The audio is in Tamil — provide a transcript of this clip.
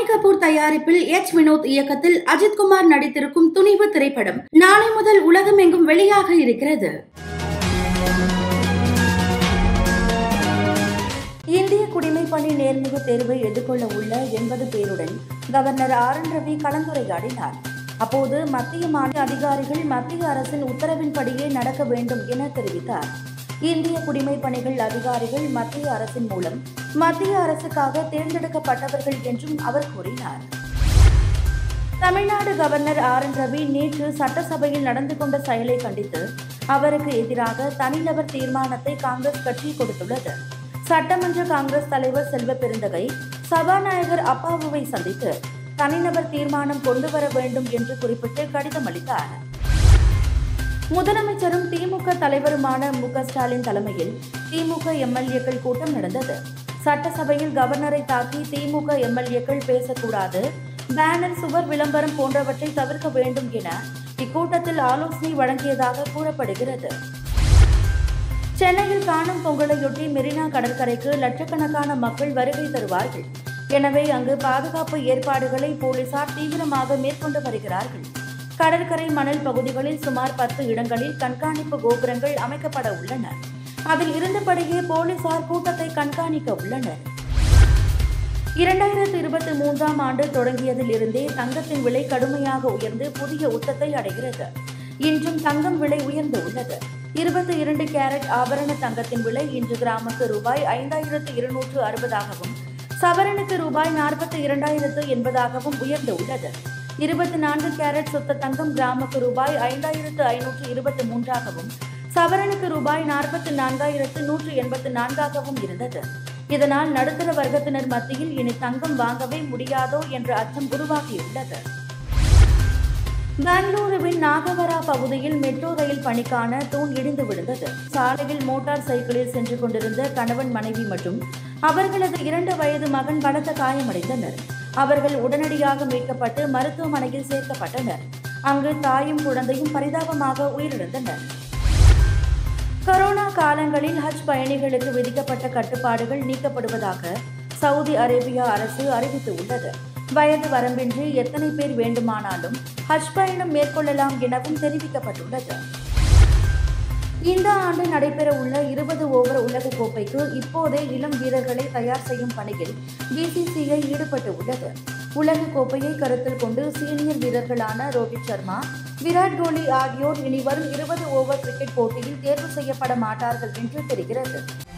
கபூர் தயாரிப்பில் எச் வினோத் இயக்கத்தில் அஜித்குமார் நடித்திருக்கும் துணிவு திரைப்படம் நாளை முதல் உலகமெங்கும் வெளியாக இருக்கிறது இந்திய குடிமைப்பணி நேர்முக தேர்வை எதிர்கொள்ள உள்ள எண்பது பேருடன் கவர்னர் ஆர் என் ரவி கலந்துரையாடினார் அப்போது மத்திய மாநில அதிகாரிகள் மத்திய அரசின் உத்தரவின்படியே நடக்க வேண்டும் என தெரிவித்தார் இந்திய குடிமைப்பணிகள் அதிகாரிகள் மத்திய அரசின் மூலம் மத்திய அரசுக்காக தேர்ந்தெடுக்கப்பட்டவர்கள் என்றும் அவர் கூறினார் Tamil Nadu governor R N Ravi நேற்று சட்டசபையில் நடந்து கொண்ட செயலை கண்டித்து அவருக்கு எதிராக தனிநபர் தீர்மானத்தை காங்கிரஸ் கட்சி கொடுத்துள்ளது சட்டமன்ற காங்கிரஸ் தலைவர் செல்வ பெருந்தகை சபாநாயகர் அப்பாவுவை சந்தித்து தனிநபர் தீர்மானம் கொண்டு வர வேண்டும் என்று குறிப்பிட்டு கடிதம் அளித்தார் முதலமைச்சரும் திமுக தலைவருமான மு க ஸ்டாலின் தலைமையில் திமுக எம்எல்ஏக்கள் கூட்டம் நடந்தது சட்டசபையில் கவர்னரை தாக்கி திமுக எம்எல்ஏக்கள் பேசக்கூடாது பேனர் சுவர் விளம்பரம் போன்றவற்றை தவிர்க்க வேண்டும் என இக்கூட்டத்தில் ஆலோசனை வழங்கியதாக கூறப்படுகிறது சென்னையில் காணும் பொங்கலையொட்டி மெரினா கடற்கரைக்கு லட்சக்கணக்கான மக்கள் வருகை தருவார்கள் எனவே அங்கு பாதுகாப்பு ஏற்பாடுகளை போலீசார் தீவிரமாக மேற்கொண்டு வருகிறார்கள் கடற்கரை மணல் பகுதிகளில் சுமார் பத்து இடங்களில் கண்காணிப்பு கோபுரங்கள் அமைக்கப்பட உள்ளன அதில் இருந்தபடியே போலீசார் கூட்டத்தை கண்காணிக்க உள்ளனர் இரண்டாயிரத்து இருபத்தி மூன்றாம் ஆண்டு தொடங்கியதில் இருந்தே தங்கத்தின் விலை கடுமையாக உயர்ந்து புதிய உச்சத்தை அடைகிறது இன்றும் தங்கம் விலை உயர்ந்து உள்ளது இருபத்தி இரண்டு கேரட் ஆபரண தங்கத்தின் விலை இன்று கிராமுக்கு ரூபாய் ஐந்தாயிரத்து இருநூற்று அறுபதாகவும் சவரனுக்கு ரூபாய் நாற்பத்தி இரண்டாயிரத்து எண்பதாகவும் உயர்ந்து உள்ளது இருபத்தி நான்கு கேரட் சுத்த தங்கம் கிராமுக்கு ரூபாய் ஐந்தாயிரத்து ஐநூற்று இருபத்தி மூன்றாகவும் சவரனுக்கு ரூபாய் நாற்பத்தி நான்காயிரத்து நூற்று எண்பத்து நான்காகவும் இருந்தது இதனால் நடுத்தர வர்க்கத்தினர் மத்தியில் இனி தங்கம் வாங்கவே முடியாதோ என்ற அச்சம் உருவாகியுள்ளது பெங்களூருவின் நாகவரா பகுதியில் மெட்ரோ ரயில் பணிக்கான தூண் இடிந்து விழுந்தது சாலையில் மோட்டார் சைக்கிளில் சென்று கொண்டிருந்த கணவன் மனைவி மற்றும் அவர்களது இரண்டு வயது மகன் பலத்த காயமடைந்தனர் அவர்கள் உடனடியாக மீட்கப்பட்டு மருத்துவமனையில் சேர்க்கப்பட்டனர் அங்கு தாயும் குழந்தையும் பரிதாபமாக உயிரிழந்தனர் கொரோனா காலங்களில் ஹஜ் பயணிகளுக்கு விதிக்கப்பட்ட கட்டுப்பாடுகள் நீக்கப்படுவதாக சவுதி அரேபியா அரசு அறிவித்துள்ளது வயது வரம்பின்றி எத்தனை பேர் வேண்டுமானாலும் ஹஜ் பயணம் மேற்கொள்ளலாம் எனவும் தெரிவிக்கப்பட்டுள்ளது இந்த ஆண்டு நடைபெறவுள்ள இருபது ஓவர் உலகக் கோப்பைக்கு இப்போதே இளம் வீரர்களை தயார் செய்யும் பணியில் பிசிசிஐ ஈடுபட்டு உள்ளது உலகக் கோப்பையை கருத்தில் கொண்டு சீனியர் வீரர்களான ரோஹித் சர்மா விராட் கோலி ஆகியோர் இனி வரும் இருபது ஓவர் கிரிக்கெட் போட்டியில் தேர்வு செய்யப்பட மாட்டார்கள் என்று தெரிகிறது